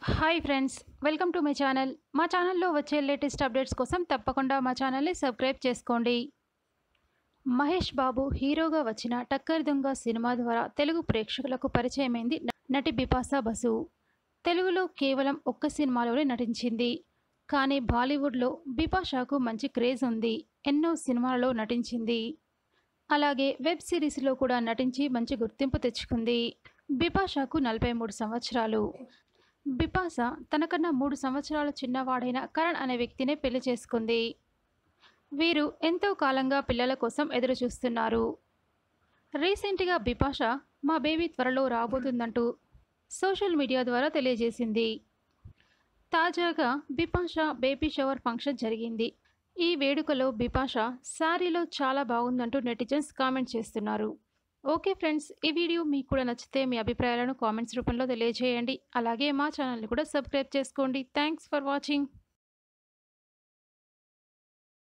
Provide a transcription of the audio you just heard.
hi friends welcome to my channel మా ఛానల్లో వచ్చే లేటెస్ట్ అప్డేట్స్ కోసం తప్పకుండా మా ఛానల్ని సబ్స్క్రైబ్ చేసుకోండి మహేష్ బాబు హీరోగా వచ్చిన టక్కర్ దొంగ సినిమా ద్వారా తెలుగు ప్రేక్షకులకు పరిచయమైంది న- నటి బిపాసా బసు తెలుగులో కేవలం ఒక్క సినిమాలోనే నటించింది కానీ బాలీవుడ్లో బిపాషాకు మంచి క్రేజ్ ఉంది ఎన్నో సినిమాలలో నటించింది అలాగే వెబ్ సిరీస్లో కూడా నటించి మంచి గుర్తింపు తెచ్చుకుంది బిపాషాకు నలభై మూడు సంవత్సరాలు బిపాస తనకన్నా మూడు సంవత్సరాల చిన్నవాడైన కరణ్ అనే వ్యక్తినే పెళ్లి చేసుకుంది వీరు ఎంతో కాలంగా పిల్లల కోసం ఎదురు చూస్తున్నారు రీసెంట్గా బిపాష మా బేబీ త్వరలో రాబోతుందంటూ సోషల్ మీడియా ద్వారా తెలియజేసింది తాజాగా బిపాష బేబీ షవర్ ఫంక్షన్ జరిగింది ఈ వేడుకలో బిపాష శారీలో చాలా బాగుందంటూ నెటిజన్స్ కామెంట్ చేస్తున్నారు ఓకే ఫ్రెండ్స్ ఈ వీడియో మీకు కూడా నచ్చితే మీ అభిప్రాయాలను కామెంట్స్ రూపంలో తెలియజేయండి అలాగే మా ఛానల్ని కూడా సబ్స్క్రైబ్ చేసుకోండి థ్యాంక్స్ ఫర్ వాచింగ్